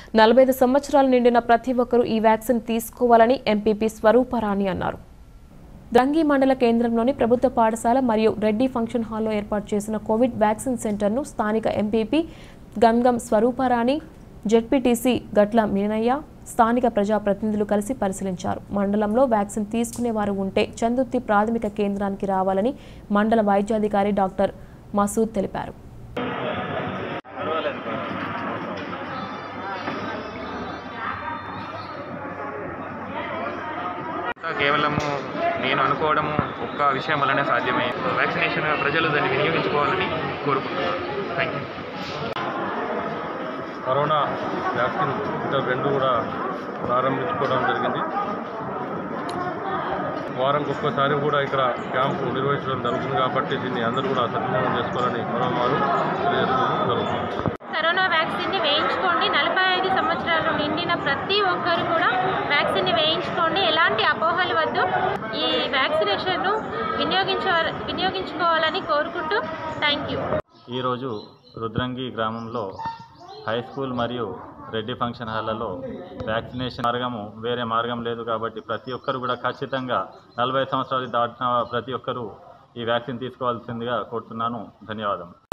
నలభై ఐదు సంవత్సరాలు నిండిన ప్రతి ఒక్కరూ ఈ వ్యాక్సిన్ తీసుకోవాలని ఎంపీపీ స్వరూపరాణి అన్నారు దంగి మండల కేంద్రంలోని ప్రభుత్వ పాఠశాల మరియు రెడ్డి ఫంక్షన్ హాల్లో ఏర్పాటు చేసిన కోవిడ్ వ్యాక్సిన్ సెంటర్ను స్థానిక ఎంపీపీ గంగం స్వరూపరాణి జెడ్పీటీసీ గట్ల మీనయ్య స్థానిక ప్రజాప్రతినిధులు కలిసి పరిశీలించారు మండలంలో వ్యాక్సిన్ తీసుకునే వారు ఉంటే చందుర్తి ప్రాథమిక కేంద్రానికి రావాలని మండల వైద్యాధికారి డాక్టర్ మసూద్ తెలిపారు అంతా కేవలము నేను అనుకోవడము ఒక్క విషయం వల్లనే సాధ్యమైంది వ్యాక్సినేషన్ ప్రజలు దాన్ని వినియోగించుకోవాలని కోరుకుంటున్నాను thank you corona vaccine center రెండు కూడా ప్రారంభించుకోవడం జరిగింది వారంకి ఒక్కసారి కూడా ఇక్కడ క్యాంపు నిర్వహించడం జరుగుతుంది కాబట్టి దీన్ని అందరూ కూడా సద్వినియోగం చేసుకోవాలని మరోమారు తెలియజేసుకోవడం జరుగుతుంది కరోనా వ్యాక్సిన్ని వేయించుకోండి నలభై ఐదు సంవత్సరాలు నిండిన ప్రతి ఒక్కరు కూడా వ్యాక్సిన్ని వేయించుకోండి ఎలాంటి అపోహలు వద్దు ఈ వ్యాక్సినేషన్ను వినియోగించ వినియోగించుకోవాలని కోరుకుంటూ థ్యాంక్ యూ ఈరోజు రుద్రంగి గ్రామంలో హై స్కూల్ మరియు రెడ్డి ఫంక్షన్ హాల్లలో వ్యాక్సినేషన్ మార్గము వేరే మార్గం లేదు కాబట్టి ప్రతి ఒక్కరు కూడా ఖచ్చితంగా నలభై సంవత్సరాలు దాటిన ప్రతి ఒక్కరూ ఈ వ్యాక్సిన్ తీసుకోవాల్సిందిగా కోరుతున్నాను ధన్యవాదం